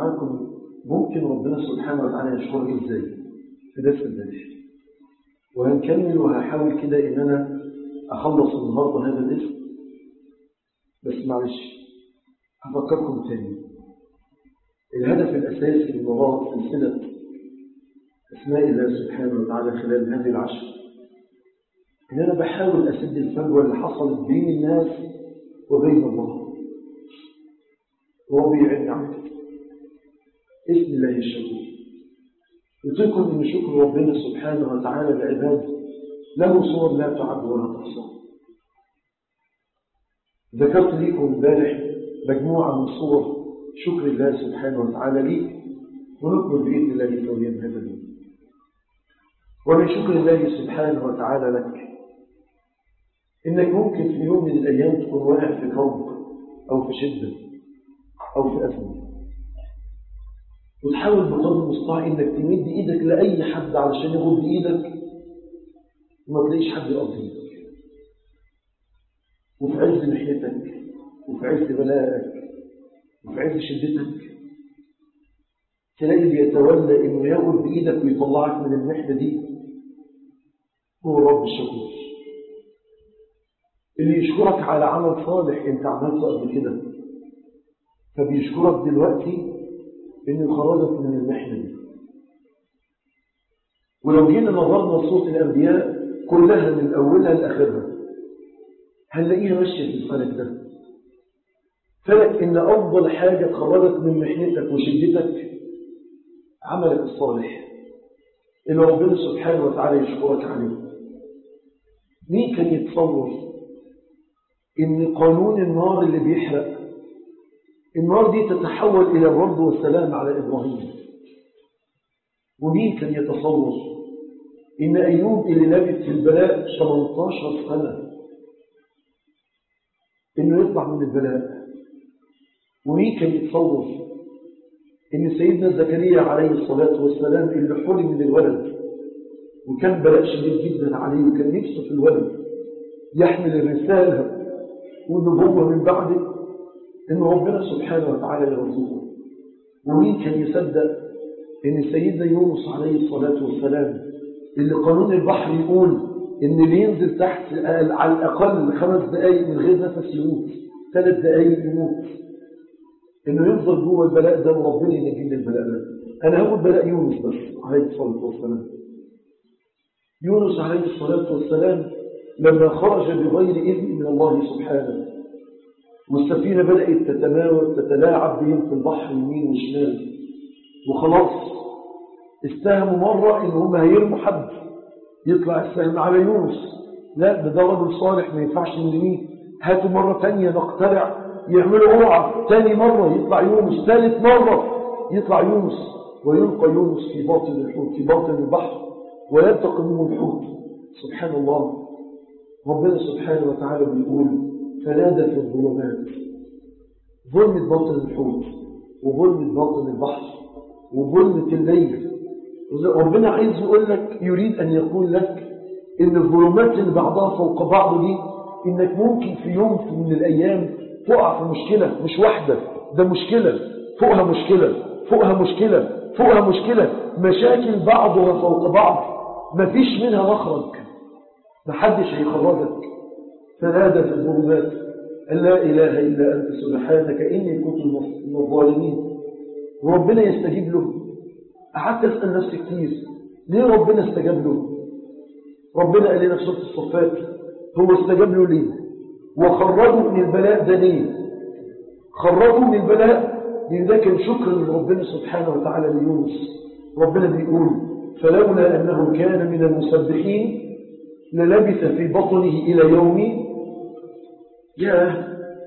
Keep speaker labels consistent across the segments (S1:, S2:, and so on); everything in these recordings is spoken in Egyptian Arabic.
S1: معاكم ممكن ربنا سبحانه وتعالى يشكرك ازاي في درس الدرس وهنكمل وهحاول كده ان انا اخلص النهارده هذا الاسم بس معلش هفكركم تاني الهدف الاساسي من وراء سلسله اسماء الله سبحانه وتعالى خلال هذه العشر ان انا بحاول اسد الفجوه اللي حصلت بين الناس وبين الله وربي يعين على كده اسم الله الشكور يطيقكم ان شكر ربنا سبحانه وتعالى العباد له صور لا تعد ولا تحصى ذكرت لكم امبارح مجموعه من صور شكر الله سبحانه وتعالى لي ونكمل باذن الله سويا هذا اليوم ومن شكر الله سبحانه وتعالى لك انك ممكن في يوم من الايام تكون واقع في كرب او في شده او في ازمه وتحاول بقدر المستطاع انك تمد ايدك لاي حد علشان ياخد بايدك وما تلاقيش حد يقضي ايدك وفي عز محنتك وفي عز بلائك وفي عز شدتك تلاقي بيتولى انه ياخد بايدك ويطلعك من المحنه دي هو الرب الشكور اللي يشكرك على عمل صالح انت عملته قبل كده فبيشكرك دلوقتي انه يخرجك من المحنه دي ولو جينا نظرنا صوت الانبياء كلها من اولها لاخرها هنلاقيها ماشيه في الفلك ده فلك ان افضل حاجه تخرجك من محنتك وشدتك عملك الصالح اللي ربنا سبحانه وتعالى يشكرك عليه مين كان يتصور ان قانون النار اللي بيحرق النار دي تتحول إلى الرب والسلام على إبراهيم ومين كان يتصور إن أيوب اللي لبث في البلاء 18 سنة إنه يطلع من البلاء ومين كان يتصور إن سيدنا زكريا عليه الصلاة والسلام اللي حرم من الولد وكان بلاء شديد جدا عليه وكان نفسه في الولد يحمل الرسالة والنبوة من بعده إن ربنا سبحانه وتعالى يرزقه ومين كان يصدق إن سيدنا يونس عليه الصلاة والسلام اللي قانون البحر يقول إن اللي ينزل تحت على الأقل خمس دقايق من غير نفس يموت ثلاث دقايق يموت إنه يفضل جوه البلاء ده وربنا ينجي من البلاء ده أنا هقول بلاء يونس بس عليه الصلاة والسلام يونس عليه الصلاة والسلام لما خرج بغير إذن من الله سبحانه والسفينة بدأت تتناول تتلاعب بهم في البحر يمين وشمال وخلاص استهموا مرة إن هم هيرموا حد يطلع السهم على يونس لا ده ده رجل صالح ما ينفعش نرميه هاتوا مرة تانية نقترع يعملوا قرعة تاني مرة يطلع يونس ثالث مرة يطلع يونس ويلقى يونس في باطن الحوت في باطن البحر ويلتقي منه الحوت سبحان الله ربنا سبحانه وتعالى بيقول فنادى في الظلمات ظلمة باطن الحوت وظلمة باطن البحر وظلمة الليل ربنا عايز يقول لك يريد أن يقول لك إن الظلمات اللي بعضها فوق بعض دي إنك ممكن في يوم من الأيام تقع في مشكلة مش واحدة ده مشكلة فوقها مشكلة فوقها مشكلة فوقها مشكلة مشاكل بعضها فوق بعض مفيش منها مخرج محدش هيخرجك فنادى في الظلمات أن لا إله إلا أنت سبحانك إني كنت من الظالمين وربنا يستجيب له قعدت أسأل نفسي كتير ليه ربنا استجاب له ربنا قال لنا في سورة الصفات هو استجاب له ليه وخرجوا من البلاء ده ليه خرجوا من البلاء لأن ده كان شكر من ربنا سبحانه وتعالى ليونس ربنا بيقول فلولا أنه كان من المسبحين للبث في بطنه إلى يوم ياه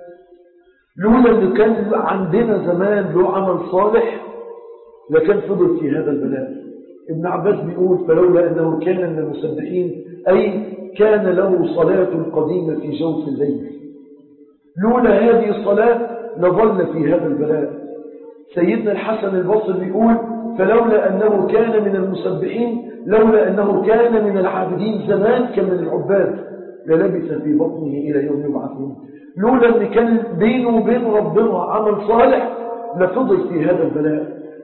S1: لولا اللي كان عندنا زمان له عمل صالح لكان فضل في هذا البلاء ابن عباس بيقول فلولا أنه كان من المسبحين أي كان له صلاة قديمة في جوف الليل لولا هذه الصلاة لظل في هذا البلاء سيدنا الحسن البصري بيقول فلولا أنه كان من المسبحين لولا أنه كان من العابدين زمان كان من العباد للبث في بطنه إلى يوم يبعثون لولا أن كان بينه وبين ربنا عمل صالح لفضل في هذا البلاء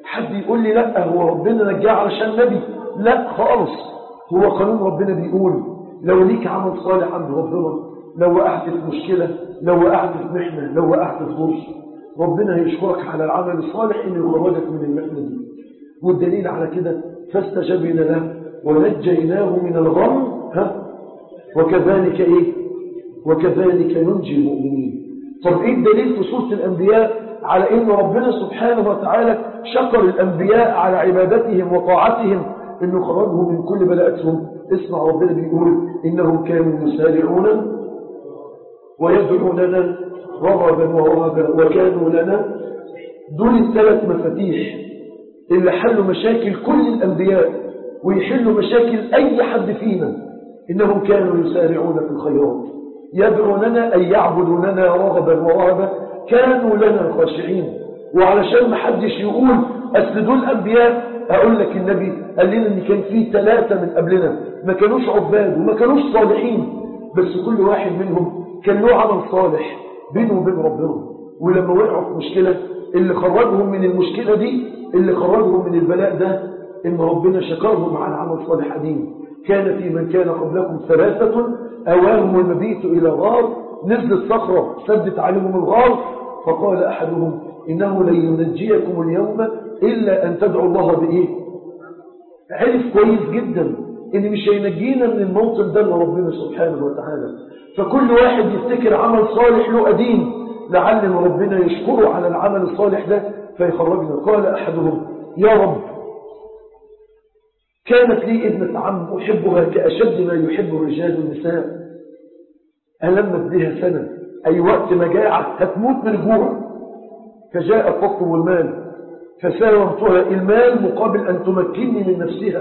S1: حد يقول لي لا هو ربنا نجاه علشان نبي لا خالص هو قانون ربنا بيقول لو ليك عمل صالح عند ربنا لو وقعت في مشكلة لو وقعت في محنة لو وقعت في ضر ربنا هيشكرك على العمل الصالح إنه يخرجك من المحنة دي والدليل على كده فاستجبنا له ونجيناه من الغم ها وكذلك إيه وكذلك ننجي المؤمنين طب إيه الدليل في سورة الأنبياء على إن ربنا سبحانه وتعالى شكر الأنبياء على عبادتهم وطاعتهم إنه خرجهم من كل بلاءتهم اسمع ربنا بيقول إنهم كانوا يسارعون ويدعوننا رغبا ورهبا وكانوا لنا دول الثلاث مفاتيح اللي حلوا مشاكل كل الأنبياء ويحلوا مشاكل أي حد فينا إنهم كانوا يسارعون في الخيرات يدعوننا أي يعبدوننا رغبا ورهبا كانوا لنا خاشعين وعلشان ما حدش يقول أصل دول أنبياء أقول لك النبي قال لنا إن كان في ثلاثة من قبلنا ما كانوش عباد وما كانوش صالحين بس كل واحد منهم كان له عمل صالح بينه وبين ربنا ولما وقعوا في مشكلة اللي خرجهم من المشكلة دي اللي خرجهم من البلاء ده إن ربنا شكرهم على عمل صالح قديم كان في من كان قبلكم ثلاثة أواهم المبيت إلى غار نزلت صخرة سدت عليهم الغار فقال أحدهم إنه لن ينجيكم اليوم إلا أن تدعوا الله بإيه عرف كويس جدا إن مش هينجينا من الموطن ده لربنا سبحانه وتعالى فكل واحد يفتكر عمل صالح له قديم لعل ربنا يشكره على العمل الصالح ده فيخرجنا قال أحدهم يا رب كانت لي ابنة عم أحبها كأشد ما يحب الرجال والنساء ألمت بها سنة أي وقت مجاعة هتموت من الجوع فجاء تطلب المال فساومتها المال مقابل أن تمكنني من نفسها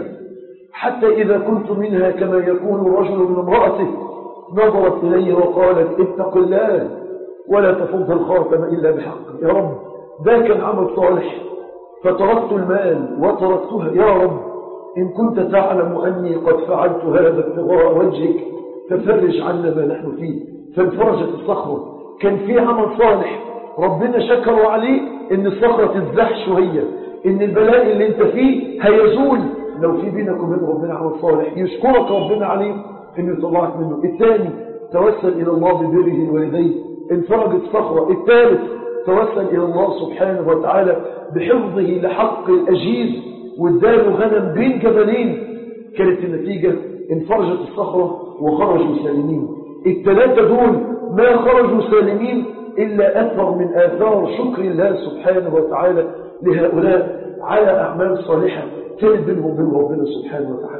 S1: حتى إذا كنت منها كما يكون الرجل من امرأته نظرت إلي وقالت اتق الله ولا تفض الخاتم إلا بحق يا رب ده كان عمل صالح فتركت المال وتركتها يا رب إن كنت تعلم أني قد فعلت هذا ابتغاء وجهك ففرج عنا ما نحن فيه فانفرجت الصخرة كان في عمل صالح ربنا شكروا عليه ان الصخرة تزدح شوية ان البلاء اللي انت فيه هيزول لو في بينك وبين ربنا عمل صالح يشكرك ربنا عليه انه يطلعك منه الثاني توسل الى الله ببره الوالدين انفرجت صخرة الثالث توسل الى الله سبحانه وتعالى بحفظه لحق الاجيز واداله غنم بين جبلين كانت النتيجة انفرجت الصخرة وخرجوا سالمين الثلاثة دول ما خرجوا سالمين إلا أثر من آثار شكر الله سبحانه وتعالى لهؤلاء على أعمال صالحة كانت بينهم وبين ربنا سبحانه وتعالى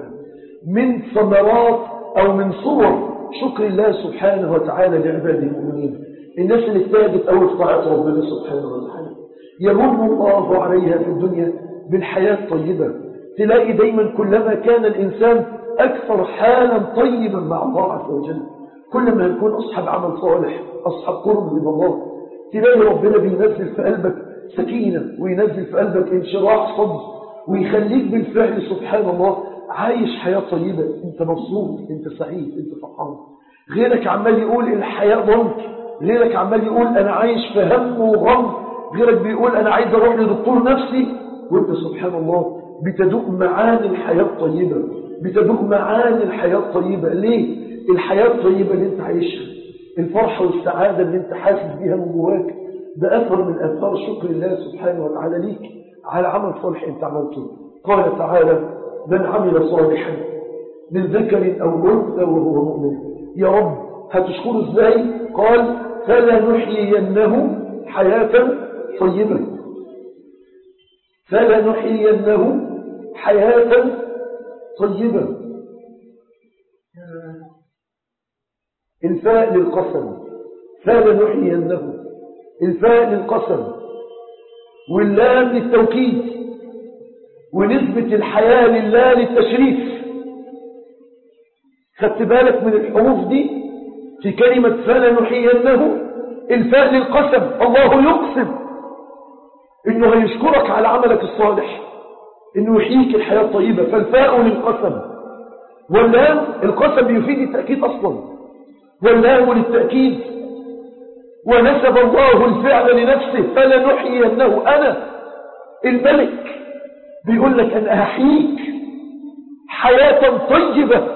S1: من ثمرات أو من صور شكر الله سبحانه وتعالى لعباده المؤمنين الناس اللي اجتهدت أول في طاعة ربنا سبحانه وتعالى يمن الله عليها في الدنيا بالحياة طيبة تلاقي دايما كلما كان الإنسان أكثر حالا طيبا مع الله عز وجل كل ما يكون أصحاب عمل صالح أصحاب قرب من الله تلاقي ربنا بينزل في قلبك سكينة وينزل في قلبك انشراح صدر ويخليك بالفعل سبحان الله عايش حياة طيبة انت مبسوط انت سعيد انت فرحان غيرك عمال يقول الحياة ضنك غيرك عمال يقول انا عايش في هم وغم غيرك بيقول انا عايز اروح لدكتور نفسي وانت سبحان الله بتدوق معاني الحياة الطيبة بتدوق معاني الحياة الطيبة ليه الحياة الطيبة اللي انت عايشها الفرحة والسعادة اللي انت حاسس بيها من جواك ده أثر من أثار شكر الله سبحانه وتعالى ليك على عمل صالح انت عملته قال تعالى من عمل صالحا من ذكر أو أنثى وهو مؤمن يا رب هتشكره ازاي قال فلنحيينه حياة طيبة فلنحيينه حياة طيبة الفاء للقسم فلنحيينه الفاء للقسم واللام للتوكيد ونسبة الحياة لله للتشريف خدت بالك من الحروف دي في كلمة فلنحيينه الفاء للقسم الله يقسم انه هيشكرك على عملك الصالح انه يحييك الحياة الطيبة فالفاء للقسم واللام القسم بيفيد التأكيد اصلا واللام للتأكيد ونسب الله الفعل لنفسه فلنحيينه أنا الملك بيقول لك أنا أحييك حياة طيبة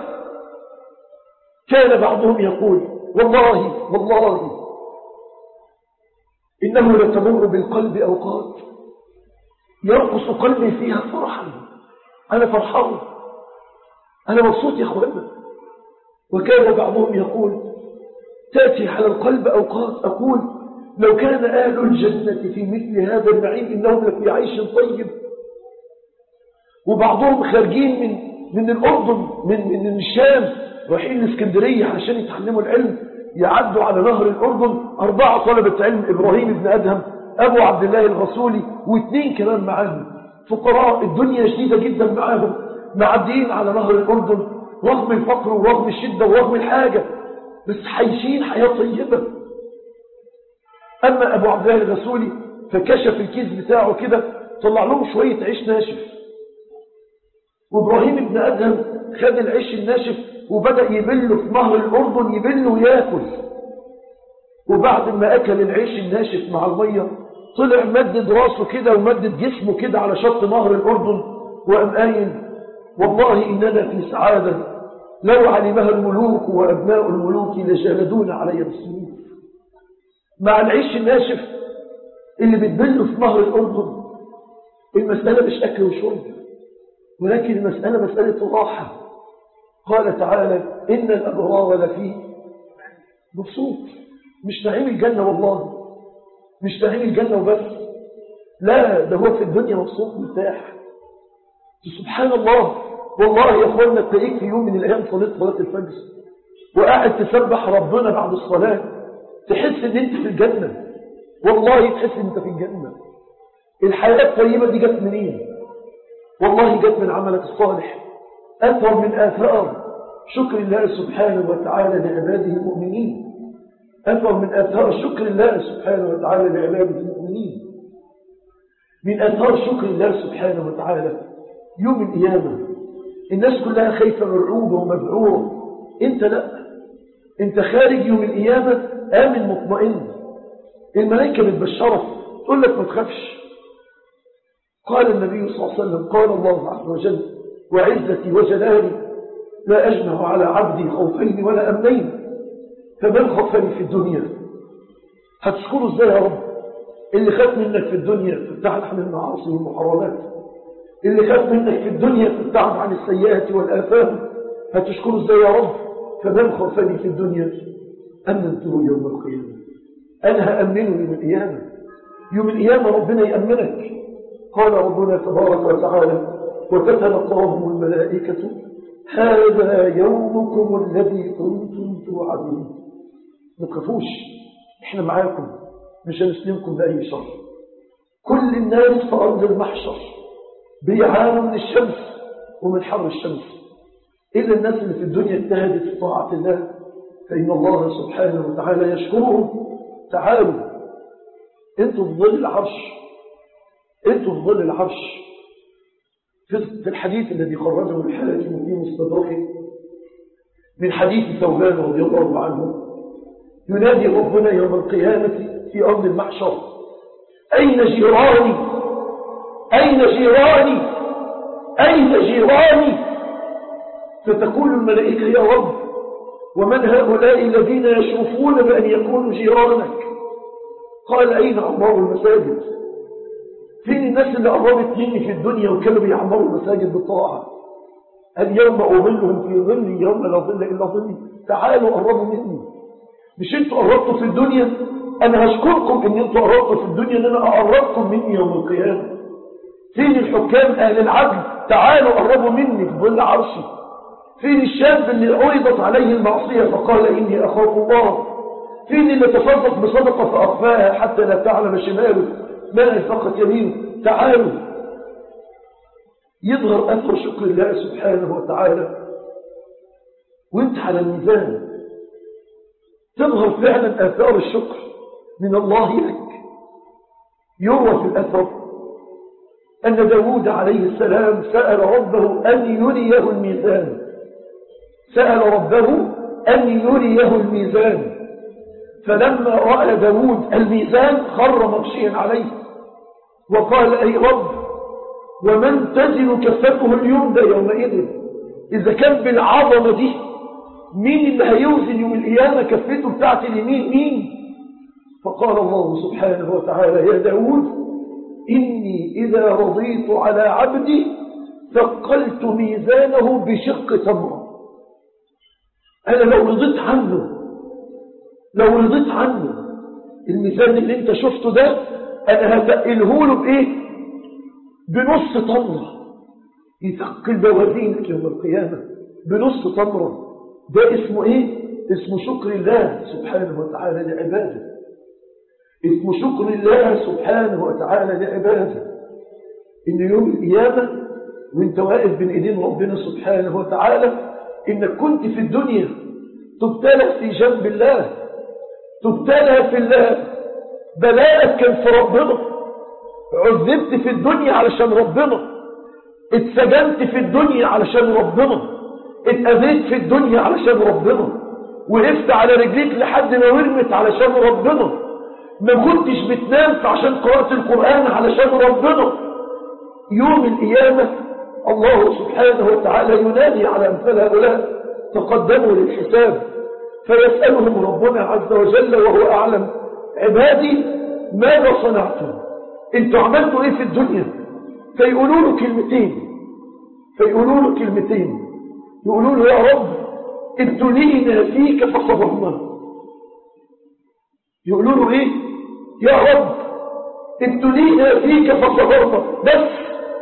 S1: كان بعضهم يقول والله والله إنه لتمر بالقلب أوقات يرقص قلبي فيها فرحا أنا فرحان أنا مبسوط يا أخوانا وكان بعضهم يقول تأتي على القلب أوقات أقول لو كان أهل الجنة في مثل هذا النعيم إنهم لفي عيش طيب وبعضهم خارجين من من الأردن من من الشام رايحين الاسكندرية عشان يتعلموا العلم يعدوا على نهر الأردن أربعة طلبة علم إبراهيم بن أدهم أبو عبد الله الرسولي واثنين كمان معاهم فقراء الدنيا شديدة جدا معاهم معديين على نهر الأردن رغم الفقر ورغم الشدة ورغم الحاجة بس عايشين حياة طيبة أما أبو عبد الله الرسولي فكشف الكيس بتاعه كده طلع لهم شوية عيش ناشف وإبراهيم ابن أدهم خد العيش الناشف وبدأ يبله في نهر الأردن يبله وياكل وبعد ما أكل العيش الناشف مع المية طلع مدد راسه كده ومدد جسمه كده على شط نهر الأردن وقام قايل والله إننا في سعادة لو علمها الملوك وأبناء الملوك لجلدون علي بالسيوف مع العيش الناشف اللي بتبله في نهر الأردن المسألة مش أكل وشرب ولكن المسألة مسألة راحة قال تعالى إن الأبرار لفي مبسوط مش نعيم الجنة والله مش نعيم الجنة وبس لا ده هو في الدنيا مبسوط مرتاح سبحان الله والله يا اخوانا تلاقيك في يوم من الايام صليت صلاه الفجر وقاعد تسبح ربنا بعد الصلاه تحس ان انت في الجنه والله تحس ان انت في الجنه الحياه الطيبه دي جت منين والله جت من عملك الصالح اثر من اثار شكر الله سبحانه وتعالى لعباده المؤمنين اثر من اثار شكر الله سبحانه وتعالى لعباده المؤمنين من اثار شكر الله سبحانه وتعالى يوم القيامه الناس كلها خايفة مرعوبة ومذعورة انت لا انت خارج يوم القيامة آمن مطمئن الملائكة بتبشرك تقول لك ما تخافش قال النبي صلى الله عليه وسلم قال الله عز وجل وعزتي وجلالي لا أجمع على عبدي خوفين ولا أمنين فمن خفني في الدنيا هتشكره ازاي يا رب اللي خاف منك في الدنيا تبتعد عن المعاصي والمحرمات اللي خاف منك في الدنيا تبتعد عن السيئات والآثام هتشكره ازاي يا رب فمن خافني في الدنيا أمنته يوم القيامة أنا هأمنه يوم القيامة يوم القيامة ربنا يأمنك قال ربنا تبارك وتعالى وتتلقاهم الملائكة هذا يومكم الذي كنتم توعدون ما تخافوش احنا معاكم مش هنسلمكم بأي شر كل الناس في أرض المحشر بيعانوا من الشمس ومن حر الشمس إلا الناس اللي في الدنيا اجتهدت في طاعة الله فإن الله سبحانه وتعالى يشكرهم تعالوا انتوا في ظل العرش انتوا في ظل العرش في الحديث الذي خرجه الحاكم في مستدركه من حديث ثوبان رضي الله عنه ينادي ربنا يوم القيامة في أرض المحشر أين جيراني أين جيراني أين جيراني فتقول الملائكة يا رب ومن هؤلاء الذين يشوفون بأن يكونوا جيرانك قال أين عمار المساجد فين الناس اللي قربت مني في الدنيا وكانوا بيعمروا المساجد بالطاعة اليوم أظلهم في ظلي يوم لا ظل إلا ظلي تعالوا قربوا مني مش انتوا قربتوا في الدنيا أنا هشكركم إن انتوا قربتوا في الدنيا إن أنا قربتم مني يوم القيامة فين الحكام أهل العدل تعالوا قربوا مني في ظل عرشي فين الشاب اللي عرضت عليه المعصية فقال إني أخاف الله فين اللي تصدق بصدقة فأخفاها حتى لا تعلم شماله ما أنفقت يمينه تعالوا يظهر أثر شكر الله سبحانه وتعالى وانت على الميزان تظهر فعلا آثار الشكر من الله لك يروى في الأثر أن داود عليه السلام سأل ربه أن يريه الميزان سأل ربه أن يريه الميزان فلما رأى داود الميزان خر مغشيا عليه وقال أي رب ومن تزن كفته اليمنى يومئذ إذا كان بالعظمة دي مين اللي هيوزن يوم القيامة كفته بتاعت اليمين مين فقال الله سبحانه وتعالى يا داود إني إذا رضيت على عبدي ثقلت ميزانه بشق تمره أنا لو رضيت عنه لو رضيت عنه الميزان اللي انت شفته ده أنا هتقله له بإيه بنص تمرة يثقل بوازينك يوم القيامة بنص تمرة ده اسمه إيه اسمه شكر الله سبحانه وتعالى لعباده اسمه شكر الله سبحانه وتعالى لعباده إن يوم القيامة وانت واقف بين ايدين ربنا سبحانه وتعالى انك كنت في الدنيا تبتلى في جنب الله تبتلى في الله بلاءك كان في ربنا عذبت في الدنيا علشان ربنا اتسجنت في الدنيا علشان ربنا اتأذيت في الدنيا علشان ربنا وقفت على رجليك لحد ما ورمت علشان ربنا ما كنتش بتنام عشان قراءة القرآن علشان ربنا يوم القيامة الله سبحانه وتعالى ينادي على أمثال هؤلاء تقدموا للحساب فيسألهم ربنا عز وجل وهو أعلم عبادي ماذا صنعتم انتوا عملتوا ايه في الدنيا فيقولوا له كلمتين فيقولوا له كلمتين يقولوا له يا رب ابتلينا فيك فصبرنا يقولوا له ايه يا رب ابتلينا فيك فصبرنا بس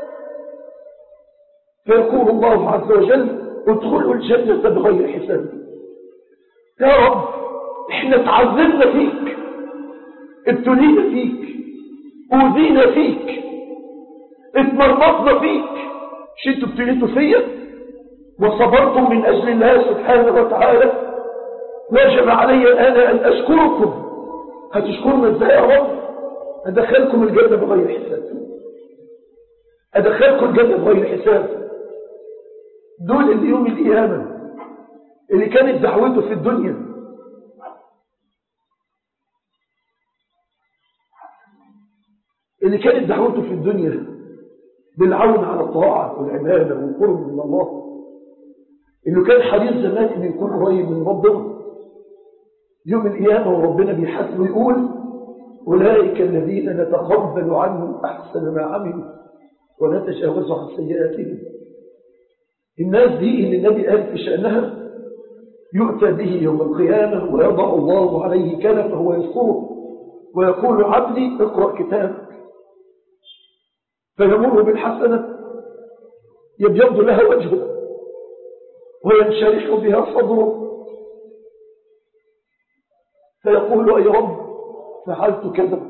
S1: فيقول الله عز وجل ادخلوا الجنة بغير حساب يا رب احنا تعذبنا فيك ابتلينا فيك اوذينا فيك اتمرمطنا فيك مش انتوا ابتليتوا فيا وصبرتم من اجل الله سبحانه وتعالى وجب علي الان ان اشكركم هتشكرنا ازاي يا رب ادخلكم الجنة بغير حساب ادخلكم الجنة بغير حساب دول اللي يوم القيامة اللي كانت دعوته في الدنيا اللي كانت دعوته في الدنيا بالعون على الطاعة والعبادة والقرب من الله انه كان حريص زمان انه يكون قريب من ربنا يوم القيامة وربنا بيحاسب ويقول أولئك الذين نتقبل عنهم أحسن ما عملوا ونتجاوز عن سيئاتهم الناس دي اللي النبي قال في شأنها يؤتى به يوم القيامة ويضع الله عليه كنفه ويذكره ويقول عبدي اقرأ كتابك فيمر بالحسنة يبيض لها وجهه وينشرح بها صدره فيقول أي رب فعلت كذا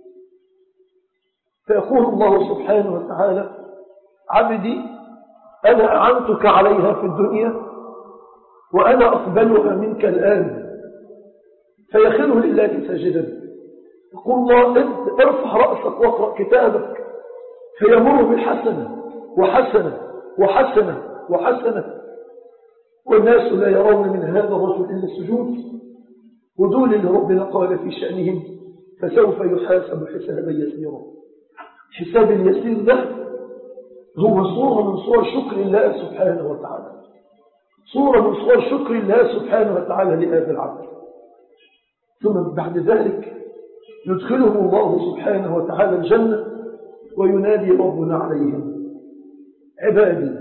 S1: فيقول الله سبحانه وتعالى عبدي أنا أعنتك عليها في الدنيا وأنا أقبلها منك الآن فيخر لله ساجدا يقول الله ارفع رأسك واقرأ كتابك فيمر بالحسنة وحسنة وحسنة وحسنة والناس لا يرون من هذا الرجل إلا السجود ودول اللي ربنا قال في شأنهم فسوف يحاسب حسابا يسيرا حساب اليسير ده هو صورة من صور شكر الله سبحانه وتعالى صورة من صور شكر الله سبحانه وتعالى لهذا العبد ثم بعد ذلك يدخلهم الله سبحانه وتعالى الجنة وينادي ربنا عليهم عبادي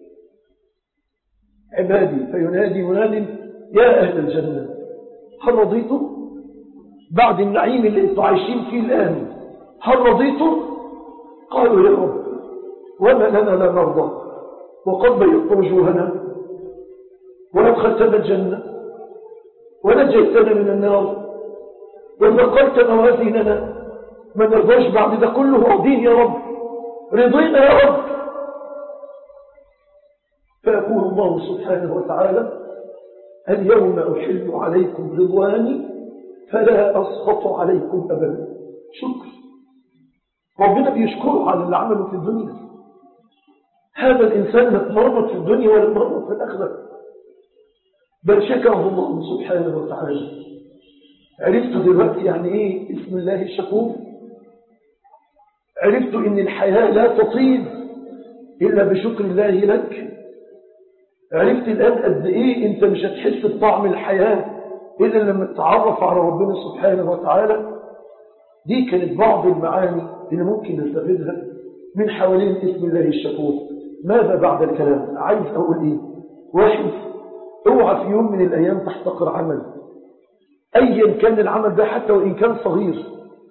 S1: عبادي فينادي مناد يا أهل الجنة هل رضيتم بعد النعيم اللي انتم عايشين فيه الآن هل رضيتم قالوا يا رب وما لنا لا نرضى وقد بيضت وجوهنا وأدخلتنا الجنة ونجيتنا من النار وثقلت موازيننا ما نرضاش بعد ده كله راضين يا رب رضينا يا رب فيقول الله سبحانه وتعالى اليوم أحل عليكم رضواني فلا أسخط عليكم أبدا شكر ربنا بيشكره على اللي عمله في الدنيا هذا الإنسان لا اتمرمط في الدنيا ولا اتمرمط في الآخرة بل شكره الله سبحانه وتعالى عرفت دلوقتي يعني ايه اسم الله الشكور عرفت ان الحياة لا تطيب إلا بشكر الله لك عرفت الآن قد إيه أنت مش هتحس بطعم الحياة إلا لما تتعرف على ربنا سبحانه وتعالى دي كانت بعض المعاني اللي ممكن نستفيدها من حوالين اسم الله الشكور ماذا بعد الكلام عايز أقول إيه واحد اوعى في يوم من الأيام تحتقر عمل أيا كان العمل ده حتى وإن كان صغير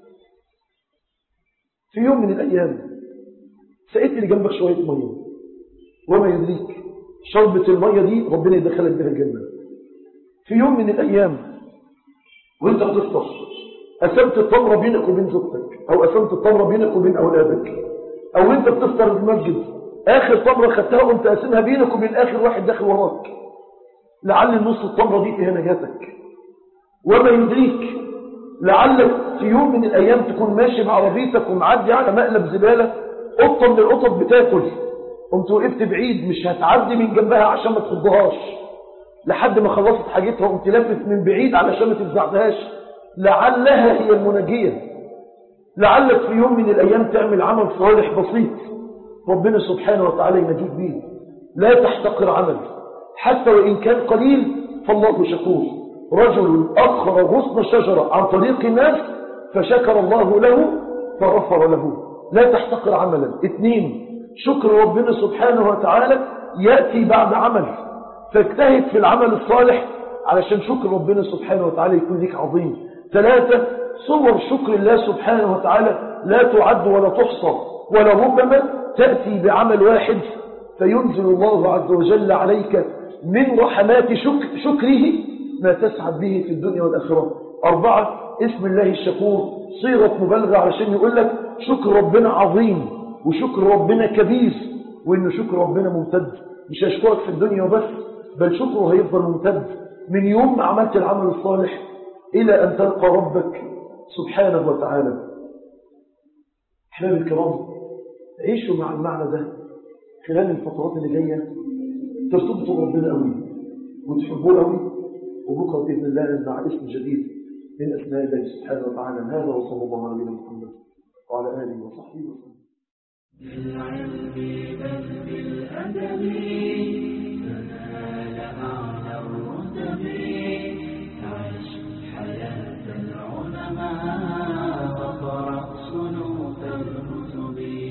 S1: في يوم من الأيام سقيت اللي جنبك شوية مية وما يدريك شربة المية دي ربنا يدخلك بها الجنة في يوم من الأيام وانت بتفطر قسمت التمرة بينك وبين زوجتك أو قسمت التمرة بينك وبين أولادك أو انت بتفطر في المسجد آخر تمرة خدتها وانت قاسمها بينك وبين آخر واحد داخل وراك لعل النص التمرة دي فيها نجاتك وما يدريك لعلك في يوم من الأيام تكون ماشي بعربيتك ومعدي على مقلب زبالة قطة من القطط بتاكل قمت وقفت بعيد مش هتعدي من جنبها عشان ما تخضهاش لحد ما خلصت حاجتها قمت لافت من بعيد علشان ما تفزعتهاش لعلها هي المنجية لعلك في يوم من الأيام تعمل عمل صالح بسيط ربنا سبحانه وتعالى ينجيك به لا تحتقر عمل حتى وإن كان قليل فالله شكور رجل أخر غصن شجرة عن طريق الناس فشكر الله له فغفر له لا تحتقر عملا اثنين شكر ربنا سبحانه وتعالى يأتي بعد عمل فاجتهد في العمل الصالح علشان شكر ربنا سبحانه وتعالى يكون لك عظيم ثلاثة صور شكر الله سبحانه وتعالى لا تعد ولا تحصى ولا ربما تأتي بعمل واحد فينزل الله عز وجل عليك من رحمات شكر شكره ما تسعد به في الدنيا والآخرة أربعة اسم الله الشكور صيغة مبالغة علشان يقول لك شكر ربنا عظيم وشكر ربنا كبير وإنه شكر ربنا ممتد مش هيشكرك في الدنيا وبس بل شكره هيفضل ممتد من يوم ما عملت العمل الصالح إلى أن تلقى ربك سبحانه وتعالى أحباب الكرام عيشوا مع المعنى ده خلال الفترات اللي جاية ترتبطوا بربنا قوي وتحبوه قوي وبكرة بإذن الله مع اسم جديد من أسماء الله سبحانه وتعالى هذا وصلى الله على نبينا محمد وعلى آله وصحبه وسلم
S2: بالعلم بل بالأدب